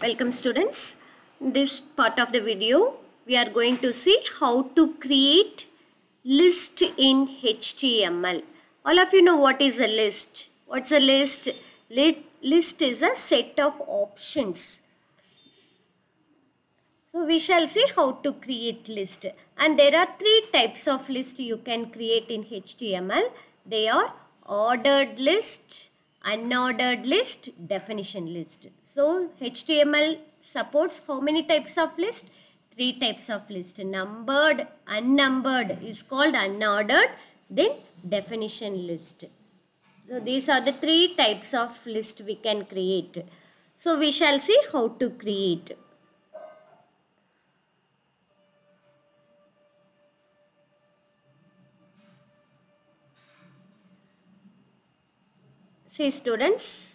Welcome students. In this part of the video, we are going to see how to create list in HTML. All of you know what is a list. What's a list? Lit- List is a set of options. So we shall see how to create list. And there are three types of list you can create in HTML. They are ordered list, unordered list, definition list. So HTML supports how many types of list? Three types of list. Numbered, unnumbered is called unordered. Then definition list. So these are the three types of list we can create. So we shall see how to create. See students,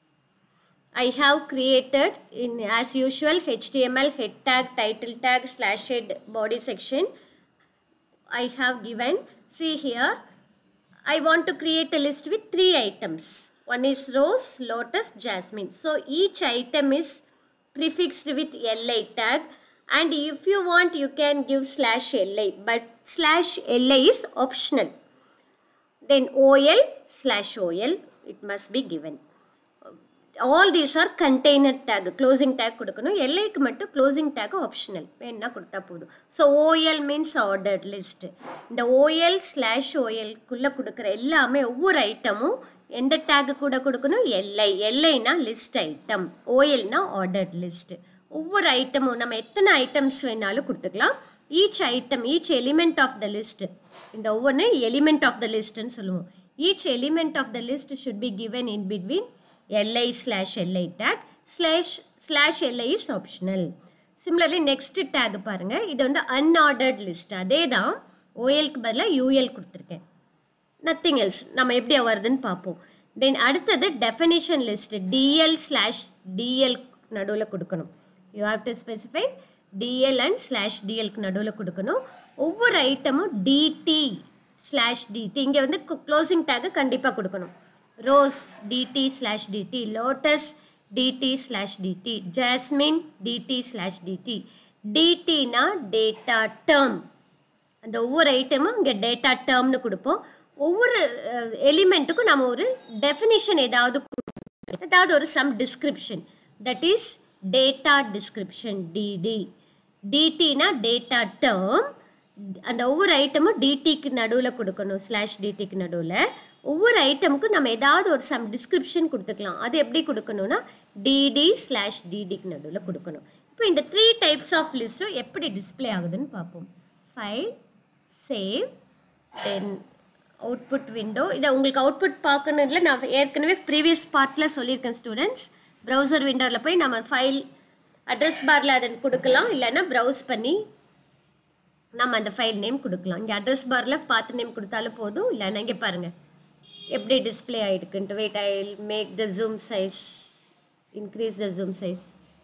I have created in as usual HTML head tag, title tag, slash head, body section. I have given, see here, I want to create a list with three items. One is rose, lotus, jasmine. So each item is prefixed with li tag and if you want you can give slash li but slash li is optional. Then ol slash ol it must be given. All these are container tag closing tag கொடுக்கணும் எல்லைக்கு மட்டும் closing tag optional வேணா கொடுத்தா போதும் so OL means ordered list இந்த OL slash ஓஎல்குள்ளே கொடுக்குற எல்லாமே ஒவ்வொரு ஐட்டமும் எந்த டேக் கூட கொடுக்கணும் எல்ஐ எல்ஐனா லிஸ்ட் ஐட்டம் ஓஎல்னா ஆர்டர்ட் லிஸ்ட் ஒவ்வொரு ஐட்டமும் நம்ம எத்தனை ஐட்டம்ஸ் வேணாலும் கொடுத்துக்கலாம் each item each element of the list இந்த ஒவ்வொன்று எலிமெண்ட் ஆஃப் த லிஸ்ட்னு சொல்லுவோம் each element of the list should be given in between li slash li tag slash slash li is optional similarly next tag பாருங்கள் இது வந்து unordered list அதே தான் ஓஎல்க்கு பதிலாக யூஎல் கொடுத்துருக்கேன் நத்திங் எல்ஸ் நம்ம எப்படி வருதுன்னு பார்ப்போம் தென் அடுத்தது definition list DL slash DL நடுவில் கொடுக்கணும் you have to specify DL and slash டிஎல்க்கு நடுவில் கொடுக்கணும் ஒவ்வொரு ஐட்டமும் டிடி ஸ்லாஷ் டிடி இங்கே வந்து க்ளோசிங் டேக்கு கண்டிப்பாக கொடுக்கணும் rose DT slash DT lotus DT slash DT jasmine DT slash DT டிடினா டேட்டா டேர்ம் அந்த ஒவ்வொரு ஐட்டமும் இங்கே டேட்டா டேர்ம்னு கொடுப்போம் ஒவ்வொரு எலிமெண்ட்டுக்கும் நம்ம ஒரு டெஃபினிஷன் ஏதாவது ஏதாவது ஒரு some description that is data description DT டிடினா டேட்டா டேர்ம் அந்த ஒவ்வொரு ஐட்டமும் டிடிக்கு நடுவில் கொடுக்கணும் ஸ்லாஷ் டிடிக்கு நடுவில் ஒவ்வொரு ஐட்டமுக்கும் நம்ம ஏதாவது ஒரு சம் டிஸ்கிரிப்ஷன் கொடுத்துக்கலாம் அது எப்படி கொடுக்கணும்னா டிடி ஸ்லாஷ் டிடிக்கு நடுவில் கொடுக்கணும் இப்போ இந்த த்ரீ டைப்ஸ் ஆஃப் லிஸ்ட்டும் எப்படி டிஸ்பிளே ஆகுதுன்னு பார்ப்போம் file save then output window இதை உங்களுக்கு அவுட்புட் பார்க்கணும் இல்லை நான் ஏற்கனவே ப்ரீவியஸ் பார்ட்டில் சொல்லியிருக்கேன் ஸ்டூடெண்ட்ஸ் ப்ரௌசர் விண்டோவில் போய் நம்ம ஃபைல் அட்ரஸ் பாரில் அதை கொடுக்கலாம் இல்லைன்னா ப்ரௌஸ் பண்ணி நம்ம அந்த ஃபைல் நேம் கொடுக்கலாம் இங்கே அட்ரஸ் பாரில் பார்த்து நேம் கொடுத்தாலும் போதும் இல்லைன்னா இங்கே பாருங்கள் எப்படி டிஸ்பிளே ஆகிருக்குன்ட்டு wait I make the zoom size increase the zoom size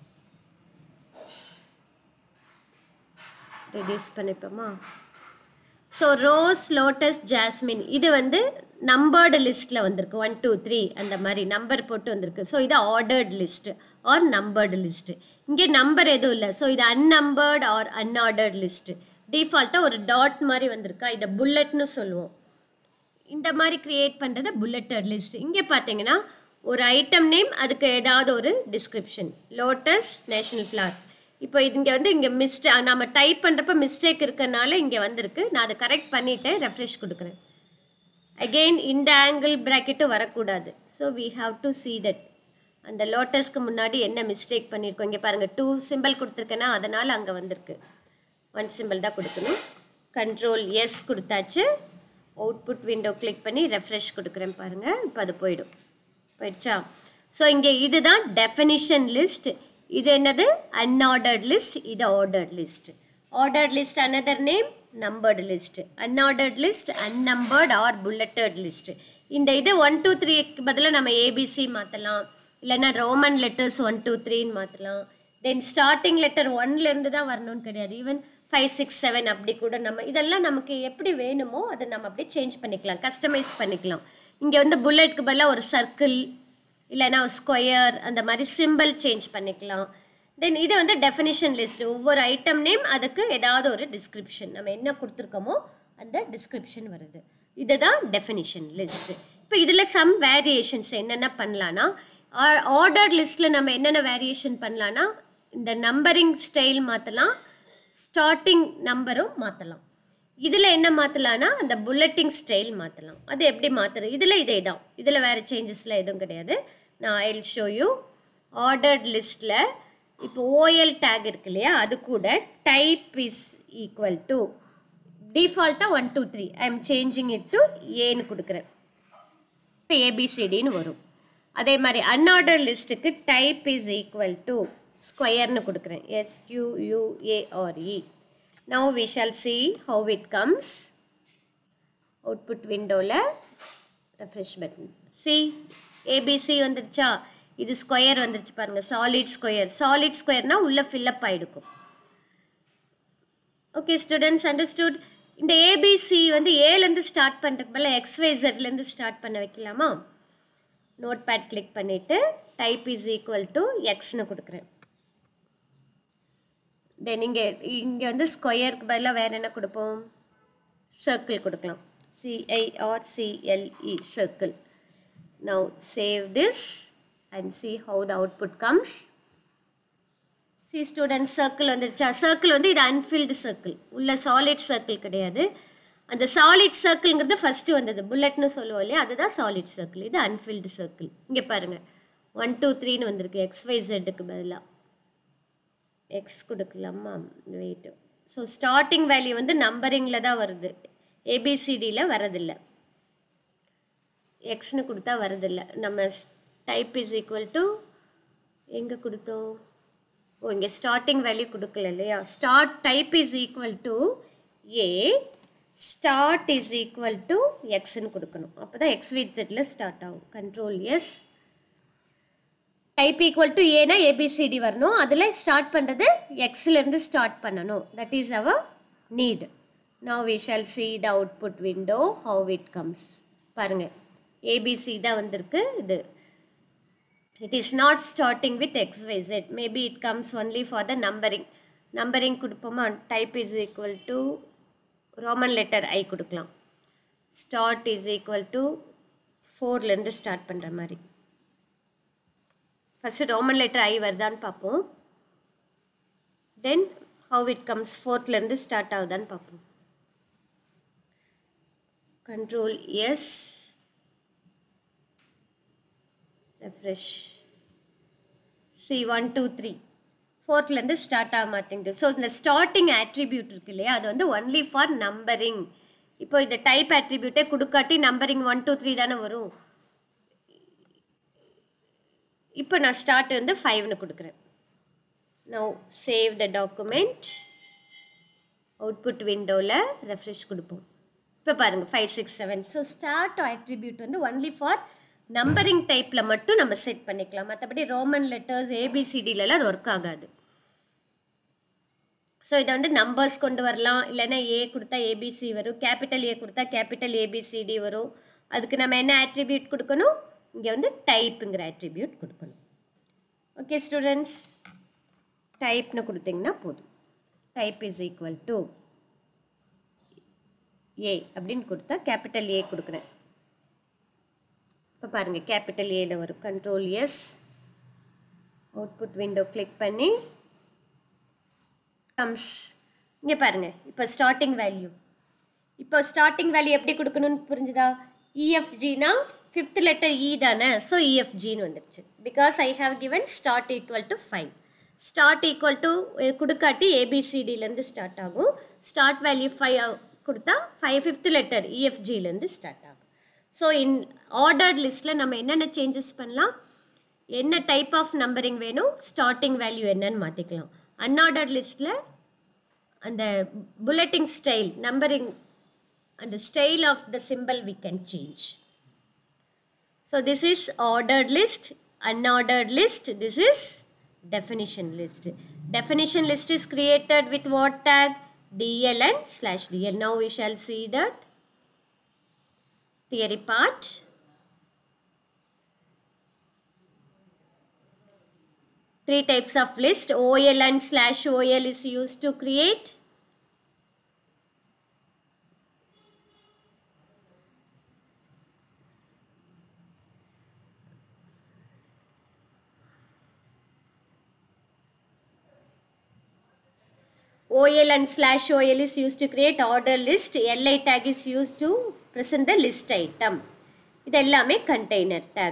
reduce பண்ணிப்போமா ஸோ ரோஸ் லோட்டஸ் ஜாஸ்மின் இது வந்து நம்பர்டு லிஸ்ட்டில் வந்திருக்கு ஒன் டூ த்ரீ அந்த மாதிரி நம்பர் போட்டு வந்திருக்கு ஸோ இது ordered list or numbered list இங்கே நம்பர் எதுவும் இல்லை ஸோ இது அன்னம்பர்டு ஆர் அன்ஆர்டர்ட் லிஸ்ட்டு டிஃபால்ட்டாக ஒரு டாட் மாதிரி வந்திருக்கா இதை புல்லட்னு சொல்லுவோம் இந்த மாதிரி க்ரியேட் பண்ணுறது புல்லட்டட் லிஸ்ட் இங்கே பார்த்தீங்கன்னா ஒரு ஐட்டம் நேம் அதுக்கு ஏதாவது ஒரு டிஸ்கிரிப்ஷன் லோட்டஸ் நேஷனல் ஃப்ளார் இப்போ இங்கே வந்து இங்கே மிஸ்டே நம்ம டைப் பண்ணுறப்ப மிஸ்டேக் இருக்கனால இங்கே வந்திருக்கு நான் அதை கரெக்ட் பண்ணிவிட்டேன் ரெஃப்ரெஷ் கொடுக்குறேன் அகெயின் இந்த ஆங்கிள் ப்ராக்கெட்டும் வரக்கூடாது so we have to see that அந்த லோட்டஸ்க்கு முன்னாடி என்ன மிஸ்டேக் பண்ணியிருக்கோம் இங்கே பாருங்கள் டூ சிம்பிள் கொடுத்துருக்கேன்னா அதனால் அங்கே வந்திருக்கு ஒன் சிம்பிள் தான் கொடுக்கணும் கண்ட்ரோல் எஸ் கொடுத்தாச்சு அவுட்புட் விண்டோ கிளிக் பண்ணி ரெஃப்ரெஷ் கொடுக்குறேன் பாருங்கள் இப்போ அது போயிடும் போயிடுச்சா ஸோ இங்கே இதுதான் டெஃபினிஷன் லிஸ்ட் இது என்னது அன்ஆர்டர்ட் லிஸ்ட் இது ordered list ordered list another name numbered list unordered list unnumbered or bulleted list இந்த இது ஒன் டூ த்ரீக்கு பதிலாக நம்ம ஏபிசி மாற்றலாம் இல்லைன்னா ரோமன் லெட்டர்ஸ் ஒன் டூ த்ரீன்னு மாற்றலாம் தென் ஸ்டார்டிங் லெட்டர் ஒன்லேருந்து தான் வரணும்னு கிடையாது ஈவன் ஃபைவ் சிக்ஸ் செவன் அப்படி கூட நம்ம இதெல்லாம் நமக்கு எப்படி வேணுமோ அதை நம்ம அப்படியே சேஞ்ச் பண்ணிக்கலாம் கஸ்டமைஸ் பண்ணிக்கலாம் இங்கே வந்து புல்லட்க்கு பதிலாக ஒரு சர்க்கிள் இல்லைன்னா ஸ்கொயர் அந்த மாதிரி சிம்பிள் சேஞ்ச் பண்ணிக்கலாம் தென் இது வந்து டெஃபினிஷன் லிஸ்ட் ஒவ்வொரு ஐட்டம் நேம் அதுக்கு ஏதாவது ஒரு டிஸ்கிரிப்ஷன் நம்ம என்ன கொடுத்துருக்கோமோ அந்த டிஸ்கிரிப்ஷன் வருது இதுதான் டெஃபினிஷன் லிஸ்ட் இப்போ இதில் சம் வேரியேஷன்ஸ் என்னென்ன பண்ணலான்னா ஆர்டர் லிஸ்ட்டில் நம்ம என்னென்ன வேரியேஷன் பண்ணலான்னா இந்த நம்பரிங் ஸ்டைல் மாற்றலாம் ஸ்டார்டிங் நம்பரும் மாற்றலாம் இதில் என்ன மாற்றலான்னா அந்த புல்லட்டிங் ஸ்டைல் மாற்றலாம் அது எப்படி மாற்றுறது இதில் இதே தான் இதில் வேறு சேஞ்சஸ்லாம் எதுவும் கிடையாது நான் ஐ ஷோ யூ ஆர்டர்ட் லிஸ்ட்டில் இப்போ ஓஎல் டேக் இருக்கு இல்லையா அது கூட டைப் இஸ் ஈக்குவல் டு டிஃபால்ட்டாக one two three I am changing it to ஏன்னு கொடுக்குறேன் இப்போ ஏபிசிடின்னு வரும் அதே மாதிரி அன்ஆர்டர் லிஸ்ட்டுக்கு டைப் இஸ் ஈக்குவல் டு ஸ்கொயர்னு கொடுக்குறேன் S Q U A R E now we shall see how it comes output விண்டோவில் ரெஃப்ரெஷ் பட்டன் சி ஏபிசி வந்துருச்சா இது ஸ்கொயர் வந்துருச்சு பாருங்கள் சாலிட் ஸ்கொயர் சாலிட் ஸ்கொயர்னால் உள்ளே ஃபில்லப் ஆகிடுக்கும் ஓகே ஸ்டூடெண்ட்ஸ் அண்டர்ஸ்டுட் இந்த ஏபிசி வந்து ஏலேருந்து ஸ்டார்ட் பண்ணுறதுக்கு பதில் எக்ஸ்வைசர்லேருந்து ஸ்டார்ட் பண்ண வைக்கலாமா நோட் பேட் கிளிக் பண்ணிவிட்டு டைப் இஸ் ஈக்குவல் டு எக்ஸ்னு கொடுக்குறேன் தென் இங்கே இங்கே வந்து ஸ்கொயருக்கு பதிலாக வேறு என்ன கொடுப்போம் சர்க்கிள் கொடுக்கலாம் C I R C L E circle now save this and see how the output comes see student circle வந்துருச்சா சர்க்கிள் வந்து இது அன்ஃபில்டு சர்க்கிள் உள்ள சாலிட் சர்க்கிள் கிடையாது அந்த சாலிட் சர்க்கிள்ங்கிறது ஃபஸ்ட்டு வந்தது புல்லட்னு சொல்லுவோம் இல்லையா அதுதான் சாலிட் சர்க்கிள் இது அன்ஃபில்டு சர்க்கிள் இங்கே பாருங்கள் ஒன் டூ த்ரீன்னு வந்திருக்கு எக்ஸ்ஒய் ஜெட்டுக்கு பதிலாக எக்ஸ் கொடுக்கலாமா வெயிட்டு ஸோ ஸ்டார்டிங் வேல்யூ வந்து நம்பரிங்கில் தான் வருது ஏபிசிடியில் வரதில்லை எக்ஸ்னு கொடுத்தா வரதில்லை நம்ம டைப் இஸ் ஈக்குவல் டு எங்கே கொடுத்தோம் ஓ இங்கே ஸ்டார்டிங் வேல்யூ கொடுக்கல இல்லையா start type is equal to A start is equal to எக்ஸ்ன்னு கொடுக்கணும் அப்போ தான் எக்ஸ் வித் செட்டில் ஸ்டார்ட் ஆகும் control S type equal to ஏனா ஏபிசிடி வரணும் அதில் ஸ்டார்ட் பண்ணுறது எக்ஸ்லேருந்து ஸ்டார்ட் பண்ணணும் that is our need now we shall see the output window how it comes பாருங்கள் ஏபிசி தான் வந்திருக்கு இது it is not starting with xyz maybe it comes only for the numbering numbering கொடுப்போமா type is equal to roman letter i கொடுக்கலாம் start is equal to 4 லேருந்து start பண்ணுற மாதிரி first Roman letter I வருதான்னு பார்ப்போம் தென் ஹவு இட் கம்ஸ் ஃபோர்த்லேருந்து start ஆகுதான்னு பார்ப்போம் control S refresh see one two three ஃபோர்த்லேருந்து ஸ்டார்ட் ஆக மாட்டேங்குது ஸோ இந்த ஸ்டார்டிங் ஆட்ரிபியூட் இருக்கு இல்லையா அது வந்து ஒன்லி ஃபார் நம்பரிங் இப்போ இந்த டைப் ஆட்ரிபியூட்டே கொடுக்காட்டி நம்பரிங் ஒன் டூ த்ரீ தானே வரும் இப்போ நான் ஸ்டார்ட் வந்து ஃபைவ்னு கொடுக்குறேன் now save the document output விண்டோவில் ரெஃப்ரெஷ் கொடுப்போம் இப்போ பாருங்கள் five six seven so start attribute வந்து ஒன்லி ஃபார் நம்பரிங் டைப்பில் மட்டும் நம்ம செட் பண்ணிக்கலாம் மற்றபடி ரோமன் லெட்டர்ஸ் ஏபிசிடிலலாம் அது ஒர்க் ஆகாது ஸோ இதை வந்து நம்பர்ஸ் கொண்டு வரலாம் இல்லைன்னா ஏ கொடுத்தா ஏபிசி வரும் கேபிட்டல் ஏ கொடுத்தா கேபிட்டல் ஏபிசிடி வரும் அதுக்கு நம்ம என்ன ஆட்ரிபியூட் கொடுக்கணும் இங்கே வந்து டைப்புங்கிற ஆட்ரிபியூட் கொடுக்கணும் ஓகே ஸ்டூடெண்ட்ஸ் டைப்னு கொடுத்தீங்கன்னா போதும் type is equal to A அப்படின்னு கொடுத்தா கேபிட்டல் ஏ கொடுக்குறேன் இப்போ பாருங்கள் கேபிட்டல் ஏல வரும் control S output window click பண்ணி கம்ஸ் இங்கே பாருங்கள் இப்போ ஸ்டார்டிங் வேல்யூ இப்போ ஸ்டார்டிங் வேல்யூ எப்படி கொடுக்கணும்னு புரிஞ்சுதா இஎஃப்ஜினா ஃபிஃப்த் லெட்டர் இ தானே ஸோ இஎஃப்ஜின்னு வந்துடுச்சு because I have given start equal to five start equal to கொடுக்காட்டி ஏபிசிடிலேருந்து ஸ்டார்ட் ஆகும் ஸ்டார்ட் வேல்யூ ஃபைவ் கொடுத்தா ஃபைவ் ஃபிஃப்த் லெட்டர் இஎஃப்ஜிலேருந்து ஸ்டார்ட் ஆகும் ஸோ இன் ஆர்டர்ட் லிஸ்ட்டில் நம்ம என்னென்ன சேஞ்சஸ் பண்ணலாம் என்ன டைப் ஆஃப் நம்பரிங் வேணும் ஸ்டார்டிங் வேல்யூ என்னன்னு மாற்றிக்கலாம் அன்ஆர்டர்ட் லிஸ்ட்டில் அந்த புல்லட்டிங் ஸ்டைல் நம்பரிங் அந்த style of the symbol we can change so this is ordered list unordered list this is definition list definition list is created with what tag dl and slash dl now we shall see that theory part. three types of list OL and slash OL is used to create OL and slash OL is used to create order list. LI tag is used to present the list item. இது எல்லாமே container tag.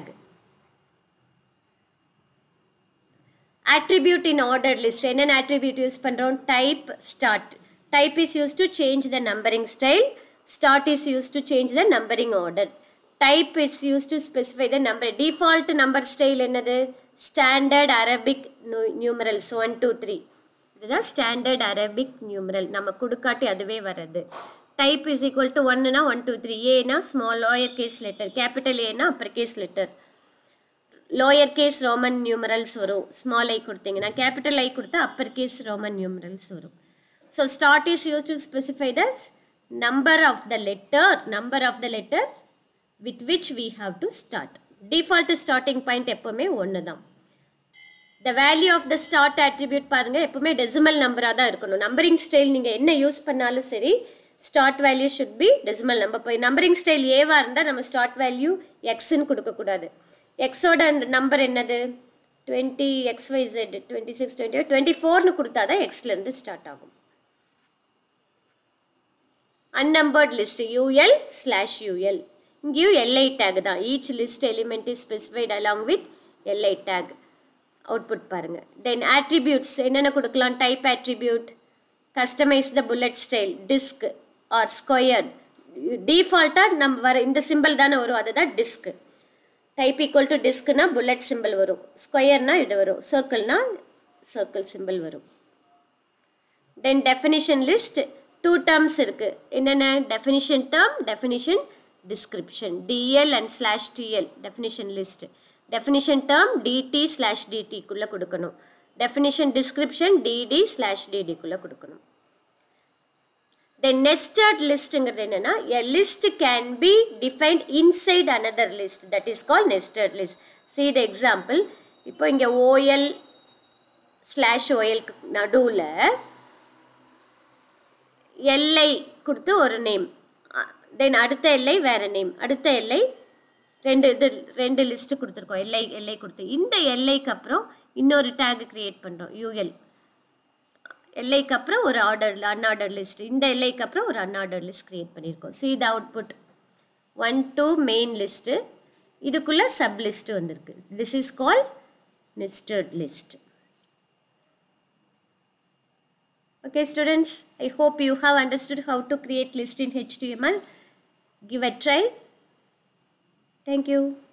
Attribute in order list. என்னென்ன attribute use பண்ணுறோம் type start. Type is used to change the numbering style. Start is used to change the numbering order. Type is used to specify the number. Default number style என்னது standard Arabic numerals 1, 2, 3. இதுதான் standard Arabic numeral நம்ம கொடுக்காட்டி அதுவே வர்றது type is equal to ஒன்னுனா one two three ஏனா small lower case letter capital ஏனா upper case letter lower case Roman numerals வரும் ஸ்மால் ஐ கொடுத்தீங்கன்னா கேபிட்டல் ஐ கொடுத்தா அப்பர் கேஸ் ரோமன் நியூமரல்ஸ் வரும் so start is use to specify the number of the letter number of the letter with which we have to start default starting point எப்போவுமே ஒன்று தான் the value of the start attribute பாருங்கள் எப்பவுமே decimal நம்பராக தான் இருக்கணும் numbering style நீங்கள் என்ன யூஸ் பண்ணாலும் சரி start value should be decimal number போய் நம்பரிங் ஸ்டைல் ஏவாக இருந்தால் நம்ம ஸ்டார்ட் வேல்யூ எக்ஸ்ன்னு கொடுக்கக்கூடாது எக்ஸோட நம்பர் என்னது twenty X Y Z twenty six twenty twenty ஃபோர்னு கொடுத்தா தான் எக்ஸ்லேருந்து ஸ்டார்ட் ஆகும் unnumbered list ul slash ul இங்கேயும் li tag தான் each list element is specified along with li tag output பாருங்கள் தென் attributes என்னென்ன கொடுக்கலாம் type attribute customise the bullet style disc or square டிஃபால்ட்டாக நம்ம வர இந்த சிம்பிள் தானே வரும் அதுதான் டிஸ்க் டைப் ஈக்குவல் டு டிஸ்க்னா புல்லட் சிம்பிள் வரும் ஸ்கொயர்னா இது வரும் சர்க்கிள்னா சர்க்கிள் சிம்பிள் வரும் then definition list two terms இருக்குது என்னென்ன definition term definition description DL and slash DL definition list definition term DT slash டிடிக்குள்ளே கொடுக்கணும் டெஃபினிஷன் டிஸ்கிரிப்ஷன் டிடி ஸ்லாஷ் டிடிக்குள்ளே கொடுக்கணும் தென் நெஸ்டட் லிஸ்ட்டுங்கிறது என்னென்னா a list can be defined inside another list that is call nested list see the example இப்போ இங்கே OL slash ஓஎல்க்கு நடுவில் எல்லை கொடுத்து ஒரு நேம் தென் அடுத்த எல்லை வேறு நேம் அடுத்த எல்லை ரெண்டு இது ரெண்டு லிஸ்ட்டு கொடுத்துருக்கோம் எல்லை எல்லை கொடுத்து இந்த எல்லைக்கு அப்புறம் இன்னொரு டேக் க்ரியேட் பண்ணுறோம் யூஎல் எல்லைக்கு அப்புறம் ஒரு ஆர்டர் அன்ஆர்டர் லிஸ்ட் இந்த எல்லைக்கு அப்புறம் ஒரு அன்ஆர்டர் லிஸ்ட் க்ரியேட் பண்ணியிருக்கோம் ஸோ இது output one two main list இதுக்குள்ளே சப் லிஸ்ட்டு வந்திருக்கு this is call nested list Okay students, I hope you have understood how to create list in HTML. Give a try. Thank you.